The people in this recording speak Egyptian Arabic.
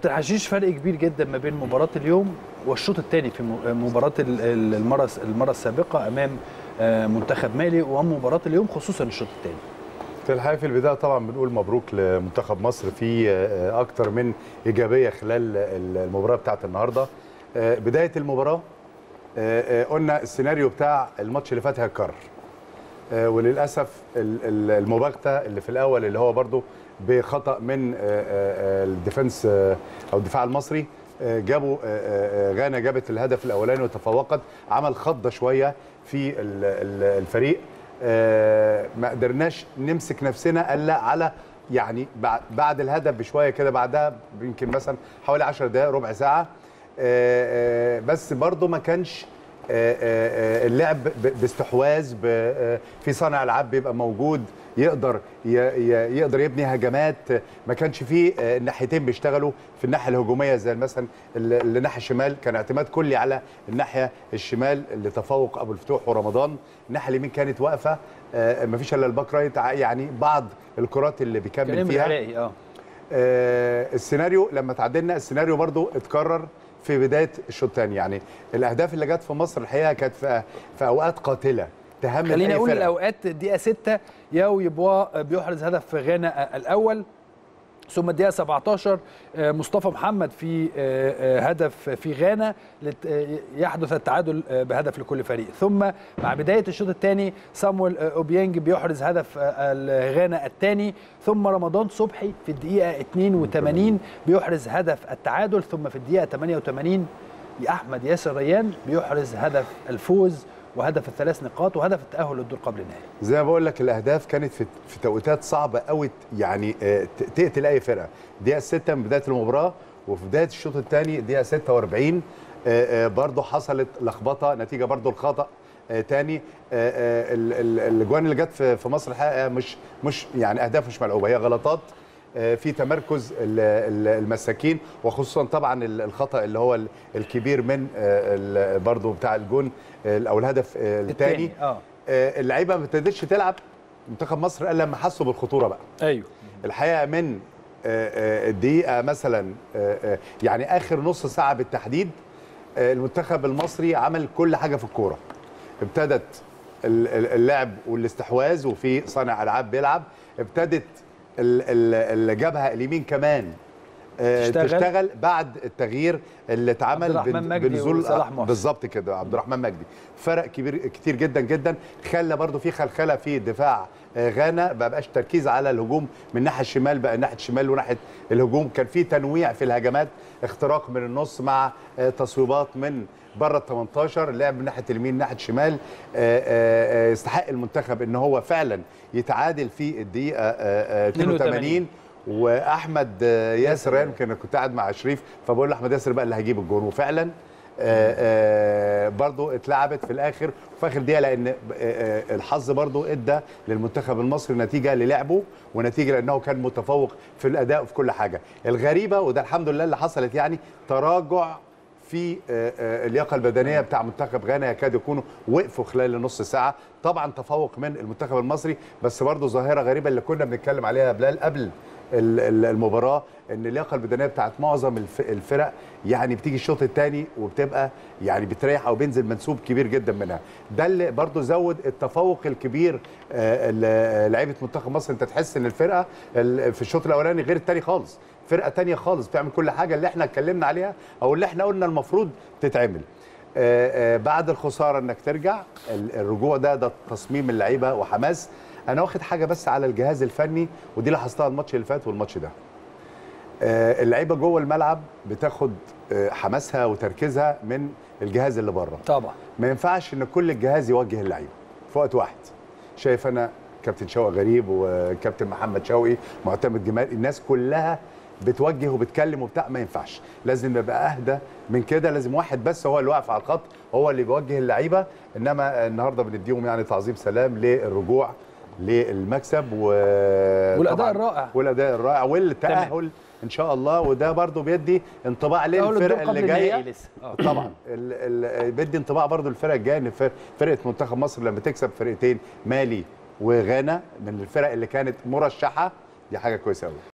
كابتن حشيش فرق كبير جدا ما بين مباراه اليوم والشوط الثاني في م- مباراه ال- ال- المره المره السابقه امام آه، منتخب مالي ومباراه اليوم خصوصا الشوط الثاني في الحقيقه في البدايه طبعا بنقول مبروك لمنتخب مصر في آه، اكتر من ايجابيه خلال المباراه بتاعت النهارده آه، بدايه المباراه آه، آه، قلنا السيناريو بتاع الماتش اللي فات هيتكرر آه، وللاسف ال- ال- المباغته اللي في الاول اللي هو برضو بخطا من آه، آه، الديفنس آه، او الدفاع المصري آه، جابوا آه، آه، غانا جابت الهدف الاولاني وتفوقت عمل خضه شويه في ال- ال- الفريق آه، ما قدرناش نمسك نفسنا الا على يعني بعد- بعد الهدف بشويه كده بعدها يمكن مثلا حوالي 10 دقائق ربع ساعه آه، آه، بس برضو ما كانش آه، آه، آه، اللعب ب- باستحواذ ب- آه، في صانع العاب بيبقى موجود يقدر ي- ي- يقدر يبني هجمات ما كانش فيه آه، الناحيتين بيشتغلوا في الناحيه الهجوميه زي مثلا ال- الناحيه الشمال كان اعتماد كلي على الناحيه الشمال اللي تفوق ابو الفتوح ورمضان الناحيه اليمين كانت واقفه ما فيش الا الباك رايت ع- يعني بعض الكرات اللي بيكمل كريم فيها العراقي اه آه، السيناريو لما تعادلنا السيناريو برضو اتكرر في بدايه الشوط الثاني يعني الاهداف اللي جت في مصر الحقيقه كانت في, في اوقات قاتله تهمل خليني أي اقول فرقة. الاوقات دقيقه 6 ياو يبوا بيحرز هدف في غانا الاول ثم الدقيقه 17 آه، مصطفى محمد في آه، آه، هدف في غانا لت- آه، يحدث التعادل آه، بهدف لكل فريق ثم مع بدايه الشوط الثاني صامويل آه، اوبيانج بيحرز هدف آه، غانا الثاني ثم رمضان صبحي في الدقيقه 82 بيحرز هدف التعادل ثم في الدقيقه 88 احمد ياسر ريان بيحرز هدف الفوز وهدف الثلاث نقاط وهدف التاهل للدور قبل النهائي زي ما بقول لك الاهداف كانت في في توقيتات صعبه قوي يعني آه، ت- تقتل اي فرقه دقيقه 6 من بدايه المباراه وفي بدايه الشوط الثاني دقيقه 46 آه، آه، برضو حصلت لخبطه نتيجه برضو الخطا آه، تاني آه، آه، ال- ال- الاجوان اللي جت في في مصر الحقيقه مش مش يعني اهداف مش ملعوبه هي غلطات آه، في تمركز ال- ال- المساكين وخصوصا طبعا ال- الخطا اللي هو ال- الكبير من آه، ال- برضو بتاع الجون آه، او الهدف آه، الثاني اه آه، اللعيبه ما ابتدتش تلعب منتخب مصر الا لما حسوا بالخطوره بقى ايوه الحقيقه من آه، آه، الدقيقه مثلا آه، آه، يعني اخر نص ساعه بالتحديد آه، المنتخب المصري عمل كل حاجه في الكوره ابتدت ال- ال- اللعب والاستحواذ وفي صانع العاب بيلعب ابتدت ال- ال- الجبهه اليمين كمان آه، تشتغل. تشتغل بعد التغيير اللي اتعمل عبد الرحمن بن- مجدي بنزول وصلاح محسن. بالظبط كده عبد الرحمن مجدي فرق كبير كتير جدا جدا خلى برضو في خلخله في دفاع آه، غانا ما بقاش تركيز على الهجوم من ناحيه الشمال بقى ناحيه الشمال وناحيه الهجوم كان في تنويع في الهجمات اختراق من النص مع آه، تصويبات من بره ال 18 لعب من ناحيه اليمين ناحيه الشمال آه، آه، آه، يستحق المنتخب ان هو فعلا يتعادل في الدقيقه آه، آه، 82 واحمد آه، ياسر يمكن انا كنت قاعد مع شريف فبقول له احمد ياسر بقى اللي هيجيب الجون وفعلا آه، آه، برضو اتلعبت في الاخر وفي اخر دقيقه لان آه، آه، الحظ برضو ادى للمنتخب المصري نتيجه للعبه ونتيجه لانه كان متفوق في الاداء وفي كل حاجه الغريبه وده الحمد لله اللي حصلت يعني تراجع في آه، آه، اللياقه البدنيه بتاع منتخب غانا يكاد يكونوا وقفوا خلال نص ساعه طبعا تفوق من المنتخب المصري بس برضه ظاهره غريبه اللي كنا بنتكلم عليها يا بلال قبل ال- ال- المباراه ان اللياقه البدنيه بتاعت معظم الف- الفرق يعني بتيجي الشوط الثاني وبتبقى يعني بتريح او بينزل منسوب كبير جدا منها ده اللي برضه زود التفوق الكبير آه، ال- لعيبه منتخب مصر انت تحس ان الفرقه ال- في الشوط الاولاني غير الثاني خالص فرقه تانية خالص بتعمل كل حاجه اللي احنا اتكلمنا عليها او اللي احنا قلنا المفروض تتعمل آه، آه، بعد الخساره انك ترجع ال- الرجوع ده ده تصميم اللعيبه وحماس انا واخد حاجه بس على الجهاز الفني ودي لاحظتها الماتش اللي فات والماتش ده آه، اللعيبه جوه الملعب بتاخد آه، حماسها وتركيزها من الجهاز اللي بره طبعا ما ينفعش ان كل الجهاز يوجه اللعيبه في وقت واحد شايف انا كابتن شوقي غريب وكابتن محمد شوقي معتمد جمال الناس كلها بتوجه وبتكلم وبتاع ما ينفعش لازم نبقى اهدى من كده لازم واحد بس هو اللي واقف على الخط هو اللي بيوجه اللعيبه انما النهارده بنديهم يعني تعظيم سلام للرجوع للمكسب و والأداء طبعاً الرائع. والاداء الرائع والتاهل ان شاء الله وده برضو بيدي انطباع تأهل الدور للفرق قبل اللي النهائي جايه لسه. آه. طبعا ال ال بيدي انطباع برضو الفرق الجايه ان فر- فرقه منتخب مصر لما تكسب فرقتين مالي وغانا من الفرق اللي كانت مرشحه دي حاجه كويسه قوي